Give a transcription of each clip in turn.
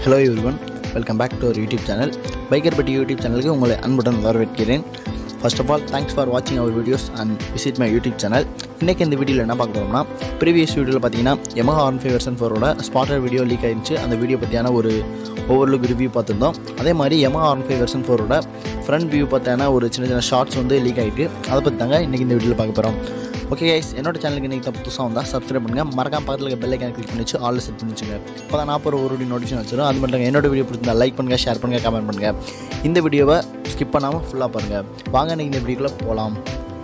hello everyone welcome back to our YouTube channel biker buddy YouTube சேனலுக்கு உங்களை அன்புடன் வரவேற்கிறேன் first of all thanks for வாட்சிங் our videos and visit my YouTube channel இன்றைக்கி இந்த வீடியோவில் என்ன பார்க்க போகிறோம்னா ப்ரீவியஸ் வீடியோவில் பார்த்தீங்கன்னா Yamaha ஆன் ஃபைவ் வெர்சன் ஃபோரோட ஸ்பாட்டர் வீடியோ லீக் ஆயிருந்துச்சு அந்த வீடியோ பற்றியான ஒரு ஓவர்லுக் ரிவ்யூ பார்த்துருந்தோம் அதே மாதிரி Yamaha ஆன் ஃபைவ் வெர்சன் ஃபோரோட ஃப்ரண்ட் வியூ பற்றின ஒரு சின்ன சின்ன ஷார்ட்ஸ் வந்து லீக் ஆகிட்டு அதை பற்றி தாங்க இன்றைக்கி இந்த வீடியோவில் பார்க்க போகிறோம் ஓகே கைஸ் என்னோட சேனலுக்கு இன்றைக்கி தான் புதுசாக வந்தால் சப்ஸ்கிரைப் பண்ணுங்கள் மறக்காம பக்கத்தில் இருக்க பெல் ஐக்கான கிளிக் பண்ணி வச்சு ஆல் செட் பண்ணி வச்சுங்க இப்போ தான் நான் ஒரு ஒரு நோட்டிஃபிகேஷன் வச்சிடும் அது மட்டும் இல்ல, என்னோட வீடியோ பிடிச்சிருந்தா லைக் பண்ணுங்கள் ஷேர் பண்ணுங்கள் கமெண்ட் பண்ணுங்கள் இந்த வீடியோவை ஸ்கிப் பண்ணாமல் ஃபுல்லாக பாருங்கள் வாங்க நீங்கள் இந்த வீடியோக்குள்ளே போகலாம்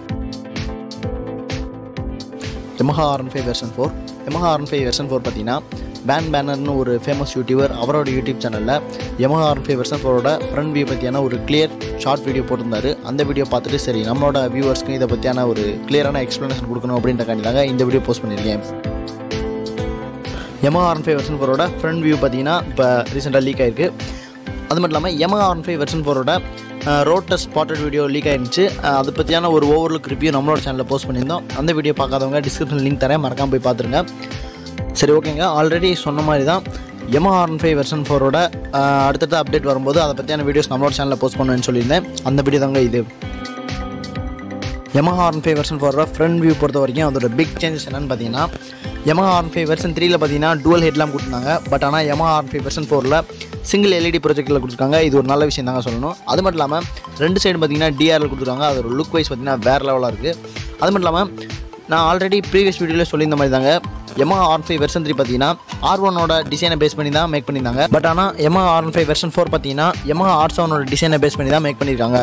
Yamaha RN five version four Yamaha RN five version four பார்த்தீங்கன்னா பேன் பேனர்னு ஒரு ஃபேமஸ் யூடியூபர் அவரோட யூடியூப் சேனலில் Yamaha ஆர்என் ஃபைவ் வெர்ஷன் ஃபோரோட ஃப்ரண்ட் வியூ பற்றியான ஒரு கிளியர் ஷார்ட் வீடியோ போட்டிருந்தாரு அந்த வீடியோ பார்த்துட்டு சரி நம்மளோட வியூவர்ஸ்க்கு இதை பற்றியான ஒரு கிளியரான எக்ஸ்ப்ளனேஷன் கொடுக்கணும் அப்படின்றக்காண்டி தாங்க இந்த வீடியோ போஸ்ட் பண்ணியிருக்கேன் Yamaha ஆர்என் ஃபைவ் வெர்ஷன் ஃபோரோட ஃப்ரண்ட் வியூ பார்த்தீங்கன்னா இப்போ ரீசெண்டாக லீக் ஆயிருக்கு அது மட்டும் இல்லாமல் Yamaha ஆர்என் ஃபைவ் வெர்ஷன் ஃபோரோட ரோட்டர் ஸ்பாட்டட் வீடியோ லீக் ஆயிருந்துச்சு அஹ் அது பற்றியான ஒரு ஓவர்லுக் ரிவ்யூ நம்மளோட சேனலில் போஸ்ட் பண்ணியிருந்தோம் அந்த வீடியோ பார்க்காதவங்க டிஸ்கிரிப்ஷன் லிங்க் தரேன் மறக்காம போய் பார்த்துருங்க சரி ஓகேங்க ஆல்ரெடி சொன்ன மாதிரி தான் Yamaha ஆர்என் ஃபைவ் வெர்ஷன் ஃபோரோட அடுத்தடுத்த அப்டேட் வரும்போது அதை பற்றியான வீடியோஸ் நம்மளோட சேனலில் போஸ்ட் பண்ணுவேன்னு சொல்லியிருந்தேன் அந்த வீடியோ தாங்க இது Yamaha ஆர்என் ஃபைவ் வெர்ஷன் ஃபோரோட ஃப்ரண்ட் வியூ பொறுத்த வரைக்கும் அதோட பிக் சேஞ்சஸ் என்னன்னு பார்த்தீங்கன்னா Yamaha ஆர்என் ஃபைவ் வெர்ஷன் த்ரீல பார்த்தீங்கன்னா டூவல் ஹெட்லாம் கொடுத்துருந்தாங்க பட் ஆனால் Yamaha ஆர்என் ஃபைவ் வெர்ஷன் ஃபோரில் சிங்கிள் எல்இடி ப்ரொஜெக்டில் கொடுத்துருக்காங்க இது ஒரு நல்ல விஷயம் தாங்க சொல்லணும் அது மட்டும் இல்லாமல் ரெண்டு சைடு பார்த்தீங்கன்னா டிஆரில் கொடுத்துருக்காங்க அது ஒரு லுக் வைஸ் பார்த்தீங்கன்னா வேறு லெவலாக இருக்குது அது மட்டும் இல்லாமல் நான் ஆல்ரெடி ப்ரீவியஸ் வீடியோவில் சொல்லியிருந்த மாதிரி தாங்க Yamaha R five version three பார்த்தீங்கன்னா ஆர் ஒனோட டிசைனை பேஸ் பண்ணி தான் மேக் பண்ணியிருந்தாங்க பட் ஆனால் Yamaha R five version four பார்த்தீங்கன்னா Yamaha ஆர் செவனோட டிசைனை பேஸ் பண்ணி தான் மேக் பண்ணியிருக்காங்க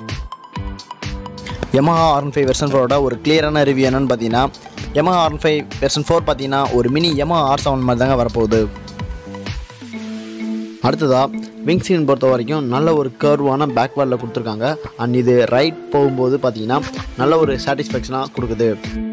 Yamaha ஆர்என் ஃபைவ் வெர்ஷன் ஃபோரோட ஒரு கிளியரான ரிவ்யூ என்னன்னு பார்த்தீங்கன்னா Yamaha RN five version four பார்த்தீங்கன்னா ஒரு மினி Yamaha ஆர் செவன் மாதிரி தாங்க வரப்போகுது அடுத்ததாக விங் சீன் பொறுத்த வரைக்கும் நல்ல ஒரு கர்வான பேக்வேர்டில் கொடுத்துருக்காங்க அண்ட் இது ரைட் போகும்போது பார்த்தீங்கன்னா நல்ல ஒரு சாட்டிஸ்ஃபேக்ஷனாக கொடுக்குது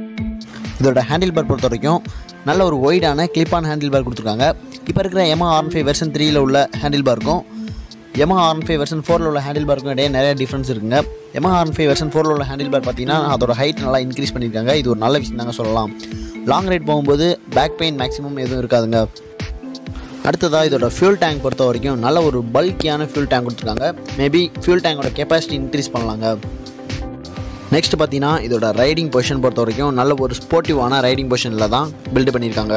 இதோட ஹேண்டில் பார் பொறுத்த வரைக்கும் நல்ல ஒரு ஒய்டான கிளிப்பான ஹேண்டில் பார் கொடுத்துருக்காங்க இப்போ இருக்கிற Yamaha ஆர்என் ஃபைவ் வெர்ஷன் த்ரீயில் உள்ள ஹேண்டில் பாருக்கும் Yamaha ஆர்என் ஃபைவ் வெர்ஷன் ஃபோரில் உள்ள ஹேண்டில் பாருக்கும் இடையே நிறைய டிஃப்ரென்ஸ் இருக்குங்க Yamaha ஆர்என் ஃபைவ் வெர்ஷன் ஃபோரில் உள்ள ஹேண்டில் பார் பார்த்தீங்கன்னா அதோட ஹைட் நல்லா இன்க்ரீஸ் பண்ணியிருக்காங்க இது ஒரு நல்ல விஷயம் தாங்க சொல்லலாம் லாங் ரைட் போகும்போது பேக் பெயின் மேக்ஸிமம் எதுவும் இருக்காதுங்க அடுத்ததாக இதோட ஃபியூல் டேங்க் பொறுத்த வரைக்கும் நல்ல ஒரு பல்கியான ஃபியூல் டேங்க் கொடுத்துருக்காங்க மேபி ஃபியூல் டேங்கோட கெப்பாசிட்டி இன்க்ரீஸ் பண்ணலாங்க நெக்ஸ்ட் பார்த்தீங்கன்னா இதோட ரைடிங் பொசிஷன் பொறுத்த வரைக்கும் நல்ல ஒரு ஸ்போர்ட்டிவான ரைடிங் பொசிஷனில் தான் பில்டு பண்ணியிருக்காங்க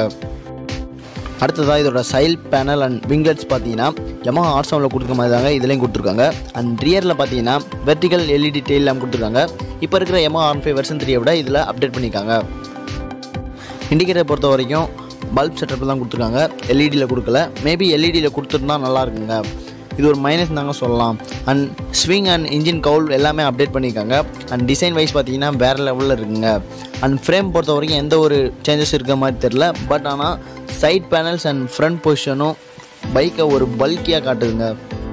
அடுத்ததாக இதோட சைல் பேனல் அண்ட் விங்லெட்ஸ் பார்த்தீங்கன்னா Yamaha ஆர் செவனில் கொடுக்குற மாதிரி தாங்க இதுலேயும் கொடுத்துருக்காங்க அண்ட் ரியரில் பார்த்தீங்கன்னா வெர்டிகல் எல்இடி டெயில் லேம்ப் கொடுத்துருக்காங்க இப்போ இருக்கிற Yamaha ஆர் ஃபைவ் வெர்ஷன் த்ரீயை விட இதில் அப்டேட் பண்ணியிருக்காங்க இண்டிகேட்டர் பொறுத்த வரைக்கும் பல்ப் செட்டப் தான் கொடுத்துருக்காங்க எல்இடியில் கொடுக்கல மேபி எல்இடியில் கொடுத்துருந்தா நல்லா இருக்குங்க இது ஒரு மைனஸ் தாங்க சொல்லலாம் and swing and engine cowl எல்லாமே அப்டேட் பண்ணியிருக்காங்க அண்ட் டிசைன் வைஸ் பார்த்தீங்கன்னா வேறு லெவலில் இருக்குங்க அண்ட் ஃப்ரேம் பொறுத்த வரைக்கும் எந்த ஒரு சேஞ்சஸ் இருக்க மாதிரி தெரில பட் ஆனால் சைட் பேனல்ஸ் அண்ட் ஃப்ரண்ட் பொசிஷனும் பைக்கை ஒரு பல்கியாக காட்டுதுங்க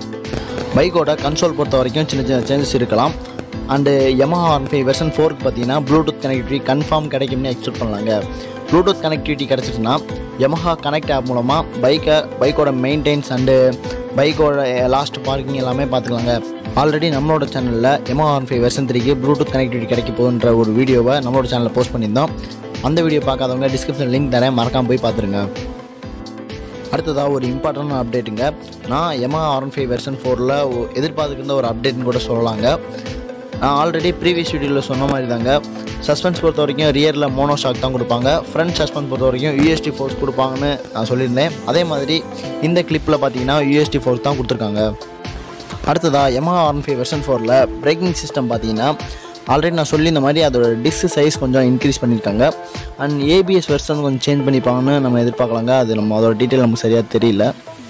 பைக்கோட கன்சோல் பொறுத்த வரைக்கும் சின்ன சின்ன சேஞ்சஸ் இருக்கலாம் and Yamaha R five version ஃபோருக்கு பார்த்தீங்கன்னா ப்ளூடூத் கனெக்டிவிட்டி கன்ஃபார்ம் கிடைக்கும்னு எக்ஸ்பெக்ட் பண்ணலாங்க ப்ளூடூத் கனெக்டிவிட்டி கிடச்சிச்சுன்னா Yamaha கனெக்ட் ஆப் மூலமாக பைக்கை பைக்கோட மெயின்டைன்ஸ் அண்டு பைக்கோட லாஸ்ட் பார்க்கிங் எல்லாமே பார்த்துக்கலாங்க ஆல்ரெடி நம்மளோட சேனலில் Yamaha ஆர் ஃபைவ் வெர்ஷன் த்ரீக்கு ப்ளூடூத் கனெக்டிவிட்டி கிடைக்க போகுன்ற ஒரு வீடியோவை நம்மளோட சேனலில் போஸ்ட் பண்ணியிருந்தோம் அந்த வீடியோ பார்க்காதவங்க டிஸ்கிரிப்ஷன் லிங்க் தரேன் மறக்காம போய் பார்த்துருங்க அடுத்ததாக ஒரு இம்பார்ட்டன்ட் அப்டேட்டுங்க நான் Yamaha ஆர் ஃபைவ் வெர்ஷன் ஃபோரில் எதிர்பார்த்துருந்த ஒரு அப்டேட்னு கூட சொல்லலாங்க நான் ஆல்ரெடி ப்ரீவியஸ் வீடியோவில் சொன்ன மாதிரி தாங்க சஸ்பென்ஸ் பொறுத்த வரைக்கும் ரியரில் மோனோ ஷாக் தான் கொடுப்பாங்க ஃப்ரண்ட் சஸ்பென்ஸ் பொறுத்த வரைக்கும் யூஎஸ்டி ஃபோர்ஸ் கொடுப்பாங்கன்னு நான் சொல்லியிருந்தேன் அதே மாதிரி இந்த கிளிப்பில் பார்த்தீங்கன்னா யூஎஸ்டி ஃபோர்ஸ் தான் கொடுத்துருக்காங்க அடுத்ததாக Yamaha ஆர் ஃபைவ் வெர்ஷன் ஃபோரில் பிரேக்கிங் சிஸ்டம் பார்த்தீங்கன்னா ஆல்ரெடி நான் சொல்லியிருந்த மாதிரி அதோட டிஸ்க் சைஸ் கொஞ்சம் இன்க்ரீஸ் பண்ணியிருக்காங்க அண்ட் ஏபிஎஸ் வெர்ஷன் கொஞ்சம் சேஞ்ச் பண்ணிப்பாங்கன்னு நம்ம எதிர்பார்க்கலாங்க அது நம்ம அதோட டீட்டெயில் நமக்கு சரியாக தெரியல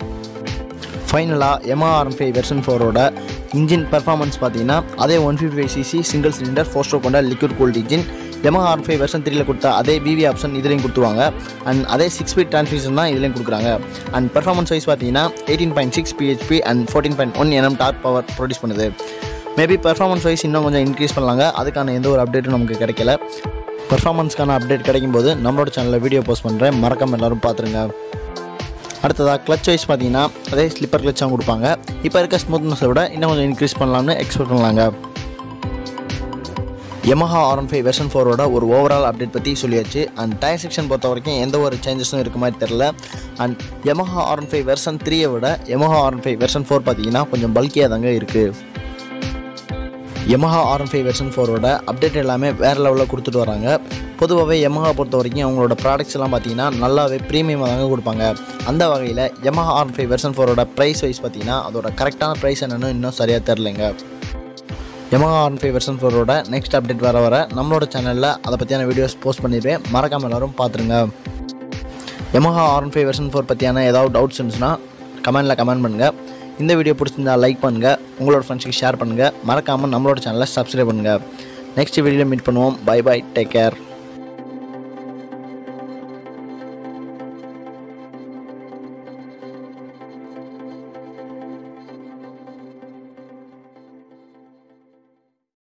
ஃபைனலாக Yamaha ஆர் ஃபைவ் வெர்ஷன் ஃபோரோட இன்ஜின் பெர்ஃபார்மன்ஸ் பார்த்தீங்கன்னா அதே one fifty five CC single cylinder four stroke கொண்ட liquid cooled engine Yamaha R five version த்ரீல கொடுத்த அதே பிவி ஆப்ஷன் இதுலேயும் கொடுத்துருவாங்க அண்ட் அதே சிக்ஸ் ஸ்பீட் டிரான்ஸ்மிஷன் தான் இதுலேயும் கொடுக்குறாங்க அண்ட் பெர்ஃபார்மன்ஸ் வைஸ் பார்த்தீங்கன்னா eighteen point six BHP and fourteen point one NM torque power produce பண்ணுது மேபி பெர்ஃபார்மன்ஸ் வைஸ் இன்னும் கொஞ்சம் இன்க்ரீஸ் பண்ணலாங்க அதுக்கான எந்த ஒரு அப்டேட்டும் நமக்கு கிடைக்கல பெர்ஃபார்மன்ஸ்க்கான அப்டேட் கிடைக்கும் போது நம்மளோட சேனலில் வீடியோ போஸ்ட் பண்ணுறேன் மறக்காம எல்லாரும் பார்த்துருங்க அடுத்ததாக கிளச் வைஸ் பார்த்தீங்கன்னா அதே ஸ்லிப்பர் கிளச்சாக கொடுப்பாங்க இப்போ இருக்க ஸ்மூத்னஸை விட இன்னும் கொஞ்சம் இன்க்ரீஸ் பண்ணலாம்னு எக்ஸ்பெக்ட் பண்ணலாங்க Yamaha R one five version ஃபோரோட ஒரு ஓவரால் அப்டேட் பற்றி சொல்லியாச்சு அண்ட் டயர் செக்ஷன் பொறுத்த வரைக்கும் எந்த ஒரு சேஞ்சஸும் இருக்க மாதிரி தெரில and Yamaha R one five version த்ரீயை விட Yamaha R one five version four பார்த்தீங்கன்னா கொஞ்சம் பல்கியாக தாங்க இருக்குது Yamaha R one five version ஃபோரோட அப்டேட் எல்லாமே வேறு லெவலில் கொடுத்துட்டு வராங்க பொதுவாகவே Yamaha பொறுத்த வரைக்கும் அவங்களோட ப்ராடக்ட்ஸ் எல்லாம் பார்த்தீங்கன்னா நல்லாவே ப்ரீமியமாக தாங்க கொடுப்பாங்க அந்த வகையில் Yamaha R one five version ஃபோரோட ப்ரைஸ் வைஸ் பார்த்தீங்கன்னா அதோட கரெக்டான ப்ரைஸ் என்னன்னு இன்னும் சரியாக தெரிலங்க Yamaha R one five version ஃபோரோட நெக்ஸ்ட் அப்டேட் வர வர நம்மளோட சேனலில் அதை பற்றியான வீடியோஸ் போஸ்ட் பண்ணிடுவேன் மறக்காமல் எல்லாரும் பார்த்துருங்க Yamaha R one five version four பற்றியான ஏதாவது டவுட்ஸ் இருந்துச்சுன்னா கமெண்டில் கமெண்ட் பண்ணுங்கள் இந்த வீடியோ பிடிச்சிருந்தா லைக் பண்ணுங்கள் உங்களோட ஃப்ரெண்ட்ஸுக்கு ஷேர் பண்ணுங்கள் மறக்காமல் நம்மளோட சேனலை சப்ஸ்கிரைப் பண்ணுங்கள் நெக்ஸ்ட் வீடியோவில் மீட் பண்ணுவோம் பை பை டேக் கேர்